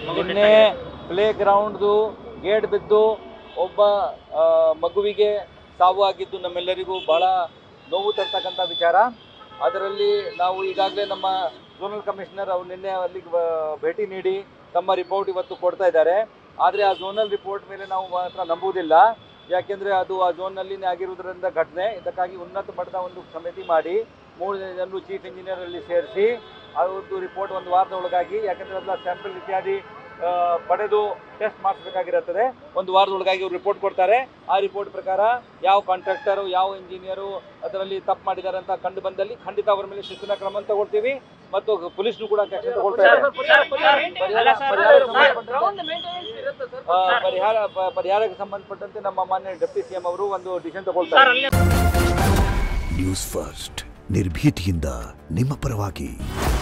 ನಿನ್ನೆ play ಗ್ರೌಂಡ್ದು gate ಬಿದ್ದು ಒಬ್ಬ ಆ, ಮಗುವಿಗೆ ಸಾವು ಆಗಿದ್ದು ನಮ್ಮೆಲ್ಲರಿಗೂ ಬಹಳ ನೋವು ತರ್ತಕ್ಕಂಥ ವಿಚಾರ ಅದರಲ್ಲಿ ನಾವು ಈಗಾಗಲೇ ನಮ್ಮ ಝೋನಲ್ ಕಮಿಷನರ್ ಅವರು ನಿನ್ನೆ ಅಲ್ಲಿಗೆ ಬ- ಭೇಟಿ ನೀಡಿ ತಮ್ಮ ರಿಪೋರ್ಟ್ ಇವತ್ತು ಕೊಡ್ತಾ ಇದ್ದಾರೆ ಆದರೆ ಆ ಝೋನಲ್ ರಿಪೋರ್ಟ್ ಮೇಲೆ ನಾವು ಮಾತ್ರ ನಂಬುವುದಿಲ್ಲ ಯಾಕೆಂದರೆ ಅದು ಆ ಝೋನ್ನಲ್ಲಿನೇ ಆಗಿರುವುದರಿಂದ ಘಟನೆ ಇದಕ್ಕಾಗಿ ಉನ್ನತ ಮಟ್ಟದ ಒಂದು ಸಮಿತಿ ಮಾಡಿ ಮೂರು ಜನರು ಚೀಫ್ ಇಂಜಿನಿಯರ್ ಅಲ್ಲಿ ಸೇರಿಸಿ ಅದೊಂದು ರಿಪೋರ್ಟ್ ಒಂದು ವಾರದ ಒಳಗಾಗಿ ಯಾಕಂದರೆ ಅದರ ಸ್ಯಾಂಪಲ್ ಇತ್ಯಾದಿ ಆ, ಪಡೆದು ಟೆಸ್ಟ್ ಮಾಡಿಸ್ಬೇಕಾಗಿರುತ್ತದೆ ಒಂದು ವಾರದೊಳಗಾಗಿ ಅವರು ರಿಪೋರ್ಟ್ ಕೊಡ್ತಾರೆ ಆ ರಿಪೋರ್ಟ್ ಪ್ರಕಾರ ಯಾವ ಕಾಂಟ್ರಾಕ್ಟರು ಯಾವ ಇಂಜಿನಿಯರು ಅದರಲ್ಲಿ ತಪ್ಪು ಮಾಡಿದ್ದಾರೆ ಅಂತ ಕಂಡು ಬಂದಲ್ಲಿ ಖಂಡಿತ ಅವರ ಮೇಲೆ ಶಿಸ್ತಿನ ಕ್ರಮ ತಗೊಳ್ತೀವಿ ಮತ್ತು ಪೊಲೀಸ್ನು ಕೂಡ ಆಕ್ಷನ್ ತಗೊಳ್ತಾ ಇದ್ದಾರೆ ಪರಿಹಾರ- ಪರಿಹಾರಕ್ಕೆ ಸಂಬಂಧಪಟ್ಟಂತೆ- ಆ, ಪರಿಹಾರ ಪ- ಪರಿಹಾರಕ್ಕೆ ಸಂಬಂಧಪಟ್ಟಂತೆ ನಮ್ಮ ಮಾನ್ಯ ಡೆಪ್ಟಿ ಸಿಎಂ ಅವರು ಒಂದು ಡಿಸಿಷನ್ ತಗೊಳ್ತಾರೆ ನ್ಯೂಸ್ ಫಸ್ಟ್ ನಿರ್ಭೀತಿಯಿಂದ ನಿಮ್ಮ ಪರವಾಗಿ